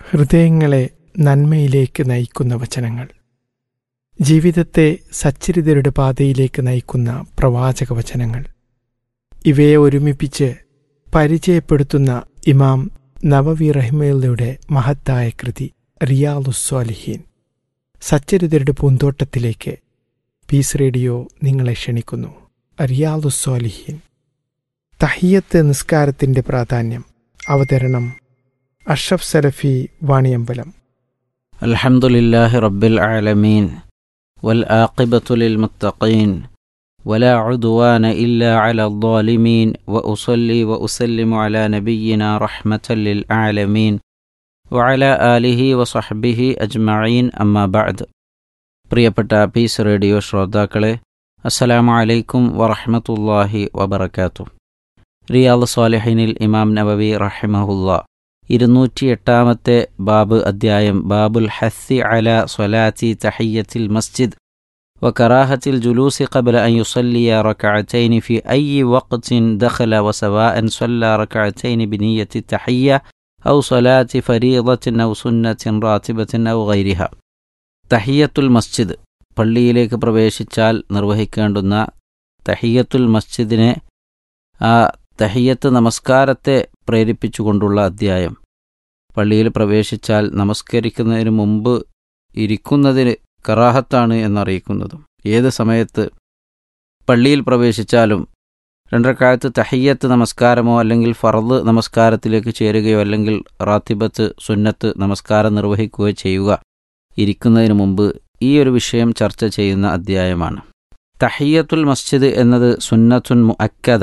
ഹൃദയങ്ങളെ നന്മയിലേക്ക് നയിക്കുന്ന വചനങ്ങൾ ജീവിതത്തെ സച്ചരിതരുടെ പാതയിലേക്ക് നയിക്കുന്ന പ്രവാചക വചനങ്ങൾ ഇവയെ ഒരുമിപ്പിച്ച് പരിചയപ്പെടുത്തുന്ന ഇമാം നവവി റഹ്മയുടെ മഹത്തായ കൃതി റിയാലുസ്വാലിഹീൻ സച്ചരിതരുടെ പൂന്തോട്ടത്തിലേക്ക് പീസ് റേഡിയോ നിങ്ങളെ ക്ഷണിക്കുന്നു റിയാലുസ്വാലിഹീൻ തഹിയത്ത് നിസ്കാരത്തിന്റെ പ്രാധാന്യം അവതരണം അഷ്റഫ് സലഫി വാണിയമ്പലം الحمد لله رب العالمين والآقبة للمتقين ولا عدوان إلا على الظالمين وأصلي وأسلم على نبينا رحمة للعالمين وعلى آله وصحبه أجمعين أما بعد പ്രിയപ്പെട്ട പീസ് റേഡിയോ ശ്രോതാക്കളെ അസ്സലാമു അലൈക്കും വറഹ്മത്തുള്ളാഹി വബറകാത്തു റിയാദ് സ്വാലിഹിനിൽ ഇമാം നബവി റഹിമഹുല്ല ഇരുന്നൂറ്റി എട്ടാമത്തെ ബാബ് അദ്ധ്യായം ബാബുൽ ഹസ്സി അല സ്വലാത്തി തഹയ്യത്തിൽ മസ്ജിദ് وكراهة الجلوس قبل أن يصلي ركعتين في أي وقت دخل وسواء صلى ركعتين بنية التحية أو صلاة فريضة أو سنة راتبة أو غيرها തഹിയത്തുൽ മസ്ജിദ് പള്ളിയിലേക്ക് പ്രവേശിച്ചാൽ നിർവഹിക്കേണ്ടുന്ന തഹിയത്തുൽ മസ്ജിദിനെ ആ തഹിയത്ത് നമസ്കാരത്തെ പ്രേരിപ്പിച്ചുകൊണ്ടുള്ള അധ്യായം പള്ളിയിൽ പ്രവേശിച്ചാൽ നമസ്കരിക്കുന്നതിന് മുമ്പ് ഇരിക്കുന്നതിന് കറാഹത്താണ് എന്നറിയിക്കുന്നതും ഏത് സമയത്ത് പള്ളിയിൽ പ്രവേശിച്ചാലും രണ്ടരക്കാലത്ത് തഹിയത്ത് നമസ്കാരമോ അല്ലെങ്കിൽ ഫറദ് നമസ്കാരത്തിലേക്ക് ചേരുകയോ അല്ലെങ്കിൽ റാത്തിബത്ത് സുന്നത്ത് നമസ്കാരം നിർവഹിക്കുകയോ ചെയ്യുക ഇരിക്കുന്നതിന് മുമ്പ് ഈ ഒരു വിഷയം ചർച്ച ചെയ്യുന്ന അധ്യായമാണ് തഹിയത്തുൽ മസ്ജിദ് എന്നത് സുന്നത്തുൻ മുഅക്കദ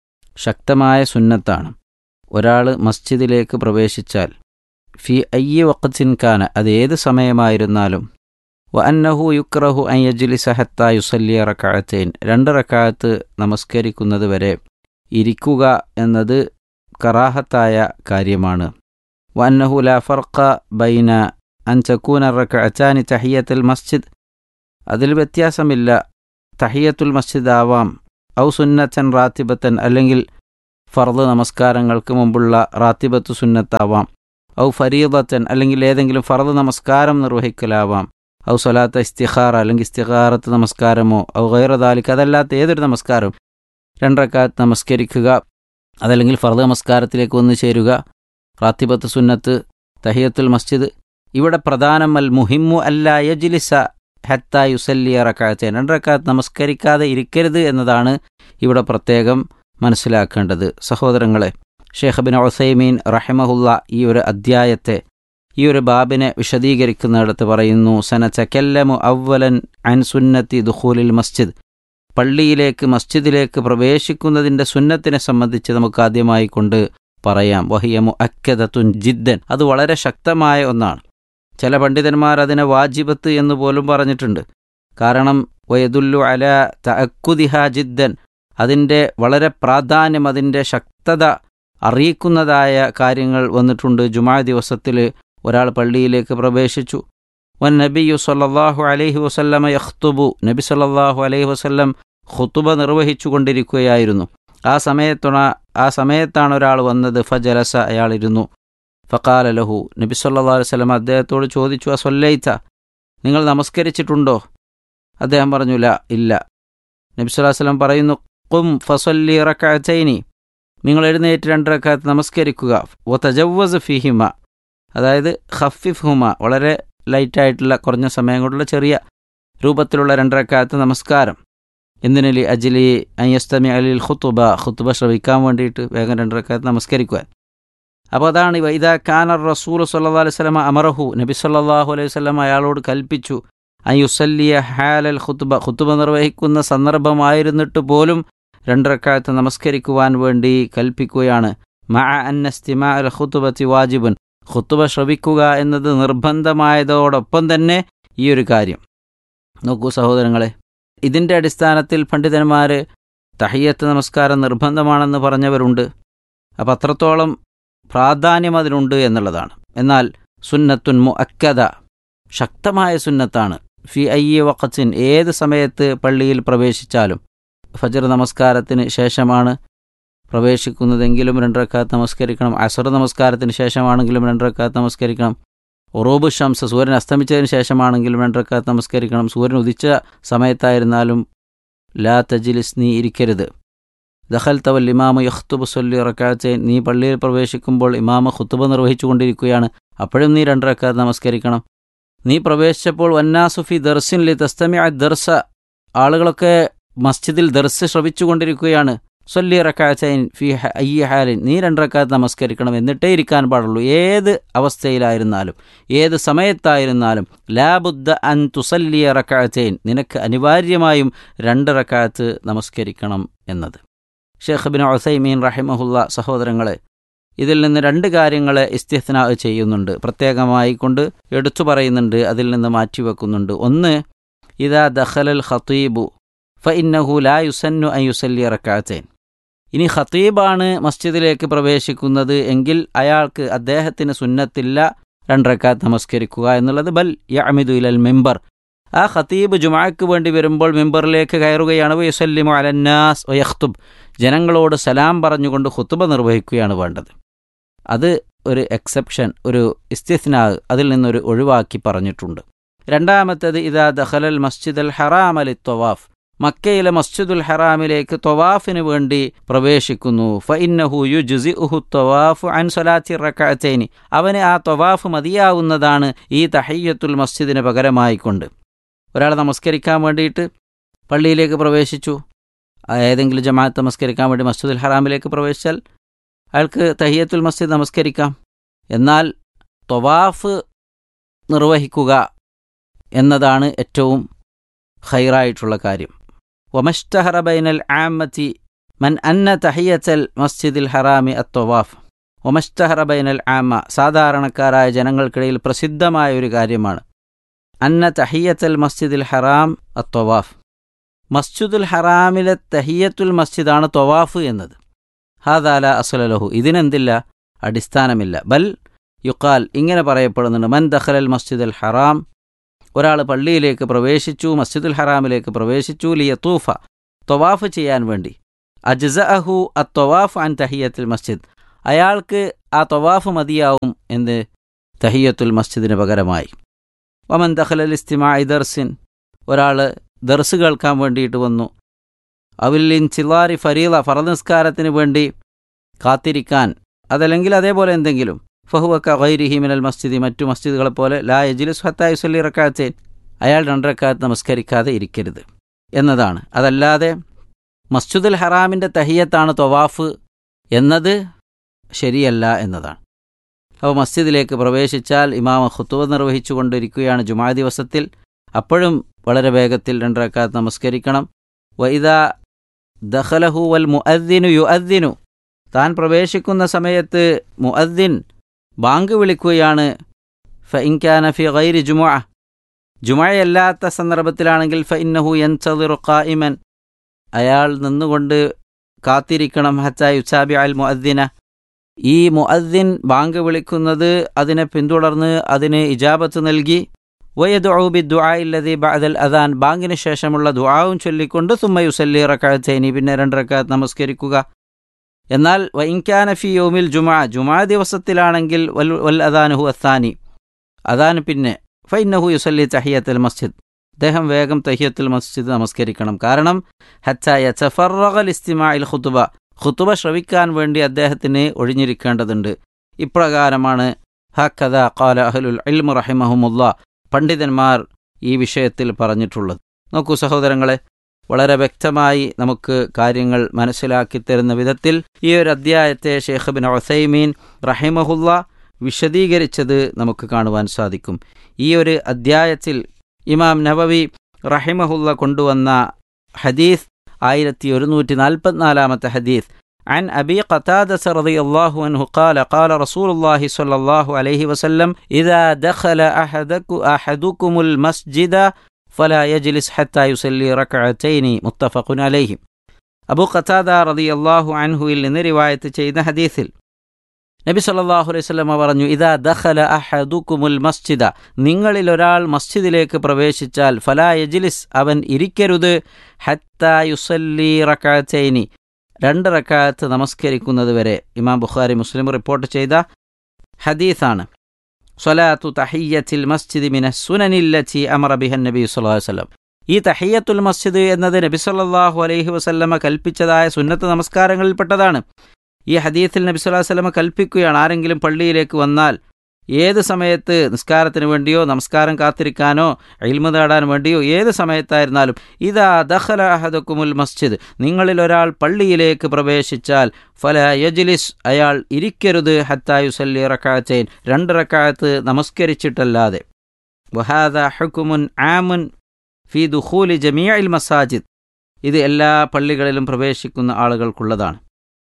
ശക്തമായ സുന്നത്താണ് ഒരാൾ മസ്ജിദിലേക്ക് പ്രവേശിച്ചാൽ ഫി അയ്യ വക്കത്തിൻ കാന അത് ഏത് സമയമായിരുന്നാലും വ അന്നഹു യുക്രഹു അയ്യജിലി സഹത്ത യുസല്ലിയ റക്കാഴത്തേൻ രണ്ട് റക്കാഴത്ത് നമസ്കരിക്കുന്നത് വരെ ഇരിക്കുക എന്നത് കറാഹത്തായ കാര്യമാണ് വ അന്നഹു ലാ ഫർഖ ബൈന അൻ ചക്കൂന റക്കഅത്താനി തഹിയത്തുൽ മസ്ജിദ് അതിൽ വ്യത്യാസമില്ല തഹിയത്തുൽ മസ്ജിദ് ആവാം ഔ സുന്നത്തൻ റാത്തിബത്തൻ അല്ലെങ്കിൽ ഫർദ് നമസ്കാരങ്ങൾക്ക് മുമ്പുള്ള റാത്തിബത്ത് സുന്നത്താവാം ഔ ഫരീദത്തൻ അല്ലെങ്കിൽ ഏതെങ്കിലും ഫർദ് നമസ്കാരം നിർവഹിക്കലാവാം ഔ സ്വലാത്ത ഇസ്തിഖാറ അല്ലെങ്കിൽ ഇസ്തിഖാറത്ത് നമസ്കാരമോ ഔ ഗൈറദാലിക്ക് അതല്ലാത്ത ഏതൊരു നമസ്കാരം രണ്ടരക്കാലത്ത് നമസ്കരിക്കുക അതല്ലെങ്കിൽ ഫർദ് നമസ്കാരത്തിലേക്ക് വന്നു ചേരുക റാത്തിബത്ത് സുന്നത്ത് തഹിയത്തുൽ മസ്ജിദ് ഇവിടെ പ്രധാനം അൽ മുഹിമ്മു അല്ല യജ്ലിസ ഹത്ത യുസല്ലിയ റക്കാഴത്തേൻ രണ്ടരക്കാലത്ത് നമസ്കരിക്കാതെ ഇരിക്കരുത് എന്നതാണ് ഇവിടെ പ്രത്യേകം മനസ്സിലാക്കേണ്ടത് സഹോദരങ്ങളെ ഷേഖ് ബിൻ ഒസൈമീൻ റഹമഹുല്ല ഈ ഒരു അദ്ധ്യായത്തെ ഈ ഒരു ബാബിനെ വിശദീകരിക്കുന്നിടത്ത് പറയുന്നു സന ചക്കല്ലമു അവലൻ അൻ സുന്നത്തി ദുഹൂലിൽ മസ്ജിദ് പള്ളിയിലേക്ക് മസ്ജിദിലേക്ക് പ്രവേശിക്കുന്നതിൻ്റെ സുന്നത്തിനെ സംബന്ധിച്ച് നമുക്ക് ആദ്യമായി കൊണ്ട് പറയാം വഹിയമു അക്കദത്തുൻ ജിദ്ദൻ അത് വളരെ ശക്തമായ ഒന്നാണ് ചില പണ്ഡിതന്മാർ അതിനെ വാജിബത്ത് എന്ന് പോലും പറഞ്ഞിട്ടുണ്ട് കാരണം വയദുല്ലു അല തഅക്കുദിഹ ജിദ്ദൻ അതിൻ്റെ വളരെ പ്രാധാന്യം അതിൻ്റെ ശക്തത അറിയിക്കുന്നതായ കാര്യങ്ങൾ വന്നിട്ടുണ്ട് ജുമാ ദിവസത്തിൽ ഒരാൾ പള്ളിയിലേക്ക് പ്രവേശിച്ചു വൻ നബിയു സല്ലാഹു അലൈഹി വസല്ലമ യഖ്തുബു നബി സല്ലാഹു അലൈഹി വസല്ലം ഖുത്തുബ നിർവഹിച്ചു കൊണ്ടിരിക്കുകയായിരുന്നു ആ സമയത്താണ് ആ സമയത്താണ് ഒരാൾ വന്നത് ഫജലസ അയാളിരുന്നു ഫക്കാല ലഹു നബി സല്ലാ അലൈഹി സ്വലം അദ്ദേഹത്തോട് ചോദിച്ചു ആ സൊല്ലൈത്ത നിങ്ങൾ നമസ്കരിച്ചിട്ടുണ്ടോ അദ്ദേഹം പറഞ്ഞു ല ഇല്ല നബി സല്ലാ വല്ലം പറയുന്നു കും ഫസല്ലി റക്കഅത്തൈനി നിങ്ങൾ എഴുന്നേറ്റ് രണ്ട് റക്കാത്ത് നമസ്കരിക്കുക ഒ തജവ്വസ് ഫിഹിമ അതായത് ഖഫിഫ് ഹുമ വളരെ ലൈറ്റായിട്ടുള്ള കുറഞ്ഞ സമയം കൊണ്ടുള്ള ചെറിയ രൂപത്തിലുള്ള രണ്ടരക്കാലത്ത് നമസ്കാരം എന്തിനലി അജിലി അയ്യസ്തമി അലിൽ ഖുത്തുബ ഖുത്തുബ ശ്രവിക്കാൻ വേണ്ടിയിട്ട് വേഗം രണ്ടരക്കാലത്ത് നമസ്കരിക്കുവാൻ അപ്പോൾ അതാണ് വൈദ ഖാനർ റസൂൽ സല്ലാ അലൈഹി സ്വലമ അമറഹു നബി സല്ലാഹു അലൈഹി സ്വലം അയാളോട് കൽപ്പിച്ചു അയ്യുസല്ലിയ ഹാലൽ ഖുത്തുബ ഖുത്തുബ നിർവഹിക്കുന്ന സന്ദർഭമായിരുന്നിട്ട് പോലും രണ്ടരക്കാലത്ത് നമസ്കരിക്കുവാൻ വേണ്ടി കൽപ്പിക്കുകയാണ് മഅ അന്നസ്തിമാ അൽ ഖുത്തുബത്തി വാജിബുൻ ഖുത്തുബ ശ്രവിക്കുക എന്നത് നിർബന്ധമായതോടൊപ്പം തന്നെ ഈ ഒരു കാര്യം നോക്കൂ സഹോദരങ്ങളെ ഇതിൻ്റെ അടിസ്ഥാനത്തിൽ പണ്ഡിതന്മാർ തഹിയത്ത് നമസ്കാരം നിർബന്ധമാണെന്ന് പറഞ്ഞവരുണ്ട് അപ്പം അത്രത്തോളം പ്രാധാന്യം അതിനുണ്ട് എന്നുള്ളതാണ് എന്നാൽ സുന്നത്തുൻ മുഅക്കദ ശക്തമായ സുന്നത്താണ് ഫി അയ്യ വഖത്തിൻ ഏത് സമയത്ത് പള്ളിയിൽ പ്രവേശിച്ചാലും ഫജർ നമസ്കാരത്തിന് ശേഷമാണ് പ്രവേശിക്കുന്നതെങ്കിലും രണ്ടരക്കാത്ത് നമസ്കരിക്കണം അസർ നമസ്കാരത്തിന് ശേഷമാണെങ്കിലും രണ്ടരക്കാത്ത് നമസ്കരിക്കണം ഒറോബ് ഷംസ് സൂര്യൻ അസ്തമിച്ചതിന് ശേഷമാണെങ്കിലും രണ്ടരക്കാത്ത് നമസ്കരിക്കണം സൂര്യൻ ഉദിച്ച സമയത്തായിരുന്നാലും ലാ തജിലിസ് നീ ഇരിക്കരുത് ദഹൽ തവൽ ഇമാമ യഖ്തുബ് സൊല്ലി റക്കാത്തെ നീ പള്ളിയിൽ പ്രവേശിക്കുമ്പോൾ ഇമാമ ഖുത്തുബ നിർവഹിച്ചു കൊണ്ടിരിക്കുകയാണ് അപ്പോഴും നീ രണ്ടരക്കാത്ത് നമസ്കരിക്കണം നീ പ്രവേശിച്ചപ്പോൾ വന്നാസുഫി ദർസിൻ ലി തസ്തമി ദർസ ആളുകളൊക്കെ മസ്ജിദിൽ ദർസ് ശ്രവിച്ചുകൊണ്ടിരിക്കുകയാണ് സൊല്ലി റക്കാത്തൈൻ ഫി അയ്യ ഹാലിൻ നീ രണ്ടരക്കാത്ത് നമസ്കരിക്കണം എന്നിട്ടേ ഇരിക്കാൻ പാടുള്ളൂ ഏത് അവസ്ഥയിലായിരുന്നാലും ഏത് സമയത്തായിരുന്നാലും ലാബുദ്ദ അൻ തുസല്ലിയ റക്കാത്തൈൻ നിനക്ക് അനിവാര്യമായും രണ്ട് റക്കാത്ത് നമസ്കരിക്കണം എന്നത് ഷേഖ് ബിൻ ഒസൈമീൻ റഹിമഹുല്ല സഹോദരങ്ങളെ ഇതിൽ നിന്ന് രണ്ട് കാര്യങ്ങളെ ഇസ്തിഹ്ന ചെയ്യുന്നുണ്ട് പ്രത്യേകമായി കൊണ്ട് എടുത്തു പറയുന്നുണ്ട് അതിൽ നിന്ന് മാറ്റിവെക്കുന്നുണ്ട് ഒന്ന് ഇതാ ദഖലൽ ഖത്തീബു ഫ ഇന്നഹു ലാ യുസന്നു അൻ യുസല്ലി റക്കാത്തൈൻ ഇനി ഖത്തീബാണ് മസ്ജിദിലേക്ക് പ്രവേശിക്കുന്നത് എങ്കിൽ അയാൾക്ക് അദ്ദേഹത്തിന് സുന്നത്തില്ല രണ്ടരക്കാത്ത് നമസ്കരിക്കുക എന്നുള്ളത് ബൽ യഅമിദു ഇലൽ മെമ്പർ ആ ഖത്തീബ് ജുമാക്ക് വേണ്ടി വരുമ്പോൾ മെമ്പറിലേക്ക് കയറുകയാണ് വയുസല്ലിമു അലന്നാസ് വയഖ്തുബ് ജനങ്ങളോട് സലാം പറഞ്ഞുകൊണ്ട് ഖുത്തുബ നിർവഹിക്കുകയാണ് വേണ്ടത് അത് ഒരു എക്സെപ്ഷൻ ഒരു ഇസ്തിസ്നാ അതിൽ നിന്നൊരു ഒഴിവാക്കി പറഞ്ഞിട്ടുണ്ട് രണ്ടാമത്തേത് ഇതാ ദഖലൽ മസ്ജിദ് അൽ ഹറാം അലി ത്വവാഫ് മക്കയിലെ മസ്ജിദുൽ ഹറാമിലേക്ക് ത്വവാഫിന് വേണ്ടി പ്രവേശിക്കുന്നു ഫഇന്നഹു യുജ്സി ഉഹു ത്വവാഫു അൻ സലാത്തി റക്കാത്തൈനി അവന് ആ ത്വവാഫ് മതിയാവുന്നതാണ് ഈ തഹയ്യത്തുൽ മസ്ജിദിന് പകരമായിക്കൊണ്ട് ഒരാൾ നമസ്കരിക്കാൻ വേണ്ടിയിട്ട് പള്ളിയിലേക്ക് പ്രവേശിച്ചു ഏതെങ്കിലും ജമാഅത്ത് നമസ്കരിക്കാൻ വേണ്ടി മസ്ജിദുൽ ഹറാമിലേക്ക് പ്രവേശിച്ചാൽ അയാൾക്ക് തഹിയത്തുൽ മസ്ജിദ് നമസ്കരിക്കാം എന്നാൽ ത്വവാഫ് നിർവഹിക്കുക എന്നതാണ് ഏറ്റവും ഖൈറായിട്ടുള്ള കാര്യം വമഷ്തഹറ ബൈനൽ ആമത്തി മൻ അന്ന തഹിയത്തൽ മസ്ജിദിൽ ഹറാമി അത്വവാഫ് വമഷ്തഹറ ബൈനൽ ആമ സാധാരണക്കാരായ ജനങ്ങൾക്കിടയിൽ പ്രസിദ്ധമായ ഒരു കാര്യമാണ് അന്ന തഹിയത്തൽ മസ്ജിദിൽ ഹറാം അത്വവാഫ് മസ്ജിദുൽ ഹറാമിലെ തഹിയത്തുൽ മസ്ജിദാണ് ത്വവാഫ് എന്നത് ഹാദാല അസുലലഹു ഇതിനെന്തില്ല അടിസ്ഥാനമില്ല ബൽ യുക്കാൽ ഇങ്ങനെ പറയപ്പെടുന്നുണ്ട് മൻ ദഖലൽ മസ്ജിദുൽ ഹറാം ഒരാൾ പള്ളിയിലേക്ക് പ്രവേശിച്ചു മസ്ജിദുൽ ഹറാമിലേക്ക് പ്രവേശിച്ചു ലിയത്തൂഫ ത്വവാഫ് ചെയ്യാൻ വേണ്ടി അജ്സ അഹു അ ത്വവാഫ് അൻ തഹിയത്തുൽ മസ്ജിദ് അയാൾക്ക് ആ ത്വവാഫ് മതിയാവും എന്ന് തഹിയത്തുൽ മസ്ജിദിന് പകരമായി വമൻ ദഖലൽ ഇസ്തിമായി ദർസിൻ ഒരാൾ ദർസ് കേൾക്കാൻ വേണ്ടിയിട്ട് വന്നു അവില്ലിൻ ചിലാറി ഫരീല ഫറനിസ്കാരത്തിന് വേണ്ടി കാത്തിരിക്കാൻ അതല്ലെങ്കിൽ അതേപോലെ എന്തെങ്കിലും ഫഹുവക്ക ഗൈരിഹി മിനൽ മസ്ജിദി മറ്റു മസ്ജിദുകളെ പോലെ ലാ യജിലിസ് ഹത്തായു സല്ലി റക്കാത്തേൻ അയാൾ രണ്ടരക്കാത്ത് നമസ്കരിക്കാതെ ഇരിക്കരുത് എന്നതാണ് അതല്ലാതെ മസ്ജിദുൽ ഹറാമിൻ്റെ തഹിയത്താണ് തൊവാഫ് എന്നത് ശരിയല്ല എന്നതാണ് അപ്പോൾ മസ്ജിദിലേക്ക് പ്രവേശിച്ചാൽ ഇമാമ ഖുത്തുവ നിർവഹിച്ചു കൊണ്ടിരിക്കുകയാണ് ജുമാ ദിവസത്തിൽ അപ്പോഴും വളരെ വേഗത്തിൽ രണ്ടരക്കാത്ത് നമസ്കരിക്കണം വൈദ ദഖലഹു വൽ മുഅദ്ദിനു യുഅദ്ദിനു താൻ പ്രവേശിക്കുന്ന സമയത്ത് മുഅദ്ദിൻ ബാങ്ക് വിളിക്കുകയാണ് ഫ ഇൻകാന ഫി ഗൈരി ജുമുഅ ജുമയല്ലാത്ത സന്ദർഭത്തിലാണെങ്കിൽ ഫ ഇന്നഹു യൻസദിറു ഖായിമൻ അയാൾ നിന്നുകൊണ്ട് കാത്തിരിക്കണം ഹത്ത യുസാബി അൽ മുഅദ്ദിന ഈ മുഅദ്ദിൻ ബാങ്ക് വിളിക്കുന്നത് അതിനെ പിന്തുടർന്ന് അതിന് ഇജാബത്ത് നൽകി വയദുബി ദുആഇല്ലതി ബഅദൽ അദാൻ ബാങ്കിന് ശേഷമുള്ള ദുആവും ചൊല്ലിക്കൊണ്ട് സുമ്മ യുസല്ലി റക്കാത്തൈനി പിന്നെ രണ്ട് റക്കാത്ത് നമസ്കരിക്കുക എന്നാൽ വൈൻകാന ഫി യോമിൽ ജുമാ ജുമാ ദിവസത്തിലാണെങ്കിൽ വൽ വൽ അദാനുഹു അത്താനി അദാൻ പിന്നെ ഫൈനഹു യുസല്ലി തഹിയത്തുൽ മസ്ജിദ് അദ്ദേഹം വേഗം തഹിയത്തുൽ മസ്ജിദ് നമസ്കരിക്കണം കാരണം ഹച്ചായ ചഫറൽ ഇസ്തിമായിൽ ഖുത്തുബ ഖുത്തുബ ശ്രവിക്കാൻ വേണ്ടി അദ്ദേഹത്തിന് ഒഴിഞ്ഞിരിക്കേണ്ടതുണ്ട് ഇപ്രകാരമാണ് ഹക്കഥ ഖാല അഹ്ലുൽ ഇൽമു റഹിമഹുമുല്ല പണ്ഡിതന്മാർ ഈ വിഷയത്തിൽ പറഞ്ഞിട്ടുള്ളത് നോക്കൂ സഹോദരങ്ങളെ വളരെ വ്യക്തമായി നമുക്ക് കാര്യങ്ങൾ മനസ്സിലാക്കി തരുന്ന വിധത്തിൽ ഈ ഒരു അധ്യായത്തെ ഷെയ്ഖ് ബിൻ ഒസൈമീൻ റഹിമഹുല്ല വിശദീകരിച്ചത് നമുക്ക് കാണുവാൻ സാധിക്കും ഈ ഒരു അധ്യായത്തിൽ ഇമാം നവവി റഹിമഹുല്ല കൊണ്ടുവന്ന ഹദീസ് ആയിരത്തി ഒരുന്നൂറ്റി നാൽപ്പത്തിനാലാമത്തെ ഹദീസ് عن أبي قتادة رضي الله عنه قال قال رسول الله صلى الله عليه وسلم إذا دخل أحدك أحدكم المسجد فلا يجلس حتى يصلي ركعتين متفق عليه അബു ഖത്താദ റളിയല്ലാഹു അൻഹുവിൽ നിന്ന് റിവായത്ത് ചെയ്ത ഹദീസിൽ നബി സല്ലല്ലാഹു അലൈഹി വസല്ലമ പറഞ്ഞു ഇദാ ദഖല അഹദുകുമുൽ മസ്ജിദ നിങ്ങളിൽ ഒരാൾ മസ്ജിദിലേക്ക് പ്രവേശിച്ചാൽ ഫലാ യജ്ലിസ് അവൻ ഇരിക്കരുത് ഹത്താ യുസല്ലി റകഅത്തൈനി രണ്ട് റക്കാത്ത് നമസ്കരിക്കുന്നത് വരെ ഇമാം ബുഖാരി മുസ്ലിം റിപ്പോർട്ട് ചെയ്ത ഹദീസാണ് സ്വലാത്തു തഹിയ്യത്തിൽ മസ്ജിദ് മിന സുനനില്ലച്ചി അമറ ബിഹൻ നബി സ്വല്ലല്ലാഹു അലൈഹി വസല്ലം ഈ തഹിയ്യത്തുൽ മസ്ജിദ് എന്നത് നബി സല്ലല്ലാഹു അലൈഹി വസല്ലമ കൽപ്പിച്ചതായ സുന്നത്ത് നമസ്കാരങ്ങളിൽപ്പെട്ടതാണ് ഈ ഹദീത്തിൽ നബി സല്ലല്ലാഹു അലൈഹി വസല്ലമ കൽപ്പിക്കുകയാണ് ആരെങ്കിലും പള്ളിയിലേക്ക് വന്നാൽ ഏത് സമയത്ത് നിസ്കാരത്തിന് വേണ്ടിയോ നമസ്കാരം കാത്തിരിക്കാനോ ഇൽമ നേടാൻ വേണ്ടിയോ ഏത് സമയത്തായിരുന്നാലും ഇതാ ദഖല അഹദക്കുമുൽ മസ്ജിദ് നിങ്ങളിൽ ഒരാൾ പള്ളിയിലേക്ക് പ്രവേശിച്ചാൽ ഫല യജ്ലിസ് അയാൾ ഇരിക്കരുത് ഹത്തായുസല്ലി റക്കാത്തേൻ രണ്ട് റക്കാത്ത് നമസ്കരിച്ചിട്ടല്ലാതെ വഹാദ ഹുക്കുമുൻ ആമുൻ ഫി ദുഖൂലി ജമിയൽ മസാജിദ് ഇത് എല്ലാ പള്ളികളിലും പ്രവേശിക്കുന്ന ആളുകൾക്കുള്ളതാണ്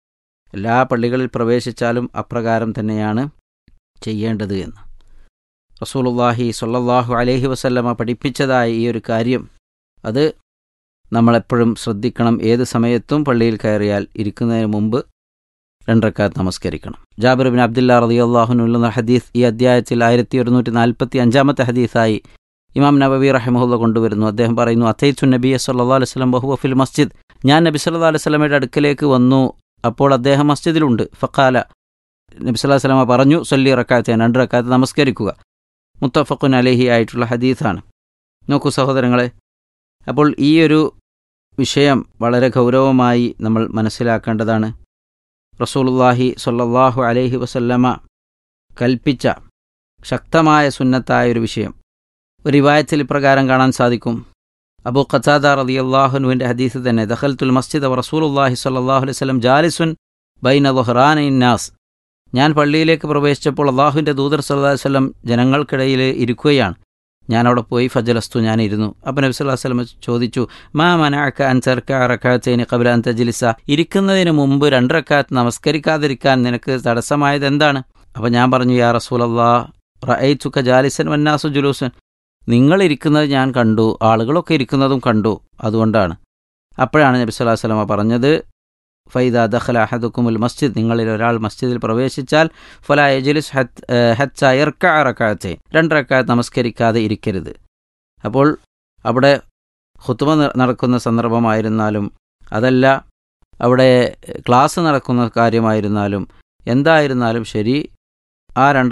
എല്ലാ പള്ളികളിൽ പ്രവേശിച്ചാലും അപ്രകാരം തന്നെയാണ് ചെയ്യേണ്ടത് എന്ന് റസൂലുള്ളാഹി സ്വല്ലല്ലാഹു അലൈഹി വസല്ലമ പഠിപ്പിച്ചതായ ഈ ഒരു കാര്യം അത് നമ്മളെപ്പോഴും ശ്രദ്ധിക്കണം ഏത് സമയത്തും പള്ളിയിൽ കയറിയാൽ ഇരിക്കുന്നതിന് മുമ്പ് രണ്ടരക്കാത്ത് നമസ്കരിക്കണം ജാബിർ ബിൻ അബ്ദുല്ല റളിയല്ലാഹുനുള്ള ഹദീസ് ഈ അധ്യായത്തിൽ ആയിരത്തി ഒരുന്നൂറ്റി നാൽപ്പത്തി അഞ്ചാമത്തെ ഹദീസായി ഇമാം നബവി റഹിമഹുല്ല കൊണ്ടുവരുന്നു അദ്ദേഹം പറയുന്നു അത്തൈത്തു നബി സല്ലല്ലാഹു അലൈഹി വസല്ലം ബഹുവ ഫിൽ മസ്ജിദ് ഞാൻ നബി സല്ലല്ലാഹു അലൈഹി വസല്ലമയുടെ അടുക്കലേക്ക് വന്നു അപ്പോൾ അദ്ദേഹം മസ്ജിദിലുണ്ട് ഫഖാല നബി സല്ലല്ലാഹു അലൈഹി വസല്ലമ പറഞ്ഞു സല്ലി റക്കാത്ത് രണ്ട് റക്കാത്ത് നമസ്കരിക്കുക മുത്തഫഖുൻ അലഹി ആയിട്ടുള്ള ഹദീസാണ് നോക്കൂ സഹോദരങ്ങളെ അപ്പോൾ ഈ ഒരു വിഷയം വളരെ ഗൗരവമായി നമ്മൾ മനസ്സിലാക്കേണ്ടതാണ് റസൂലുള്ളാഹി സ്വല്ലല്ലാഹു അലൈഹി വസല്ലമ കൽപ്പിച്ച ശക്തമായ സുന്നത്തായ ഒരു വിഷയം ഒരു റിവായത്തിൽ ഇപ്രകാരം കാണാൻ സാധിക്കും അബൂ ഖത്താദ റളിയല്ലാഹുനുവിൻ്റെ ഹദീസ് തന്നെ ദഖൽത്തുൽ മസ്ജിദ് റസൂലുള്ളാഹി സ്വല്ലല്ലാഹു അലൈഹി വസല്ലം ജാലിസുൻ ബൈന ദുഹ്റാൻ ഇന്നാസ് ഞാൻ പള്ളിയിലേക്ക് പ്രവേശിച്ചപ്പോൾ അള്ളാഹുവിൻ്റെ ദൂതർ സല്ലല്ലാഹു അലൈഹി വസല്ലം ജനങ്ങൾക്കിടയിൽ ഇരിക്കുകയാണ് ഞാൻ അവിടെ പോയി ഫജലസ്തു ഞാൻ ഇരുന്നു അപ്പം നബി സല്ലല്ലാഹു അലൈഹി വസല്ലം ചോദിച്ചു മാ മനഅക അൻ തർക റകഅത്തൈനി ഖബ്ല അൻ തജ്ലിസ ഇരിക്കുന്നതിന് മുമ്പ് രണ്ട് റക്അത്ത് നമസ്കരിക്കാതിരിക്കാൻ നിനക്ക് തടസ്സമായത് എന്താണ് അപ്പം ഞാൻ പറഞ്ഞു യാ റസൂലല്ലാഹ് റഅയ്തുക ജാലിസൻ വന്നാസു ജുലൂസൻ നിങ്ങൾ ഇരിക്കുന്നത് ഞാൻ കണ്ടു ആളുകളൊക്കെ ഇരിക്കുന്നതും കണ്ടു അതുകൊണ്ടാണ് അപ്പോഴാണ് നബി സല്ലല്ലാഹു അലൈഹി വസല്ലം പറഞ്ഞത് ഫൈദ ദഖല അഹദുക്കുമുൽ മസ്ജിദ് നിങ്ങളിൽ ഒരാൾ മസ്ജിദിൽ പ്രവേശിച്ചാൽ ഫല യജ്ലിസ് ഹച്ച ഇർക്കാറക്കാത്തെ രണ്ടരക്കാത്ത് നമസ്കരിക്കാതെ ഇരിക്കരുത് അപ്പോൾ അവിടെ ഹുത്തുമ നടക്കുന്ന സന്ദർഭമായിരുന്നാലും അതല്ല അവിടെ ക്ലാസ് നടക്കുന്ന കാര്യമായിരുന്നാലും എന്തായിരുന്നാലും ശരി ആ രണ്ട്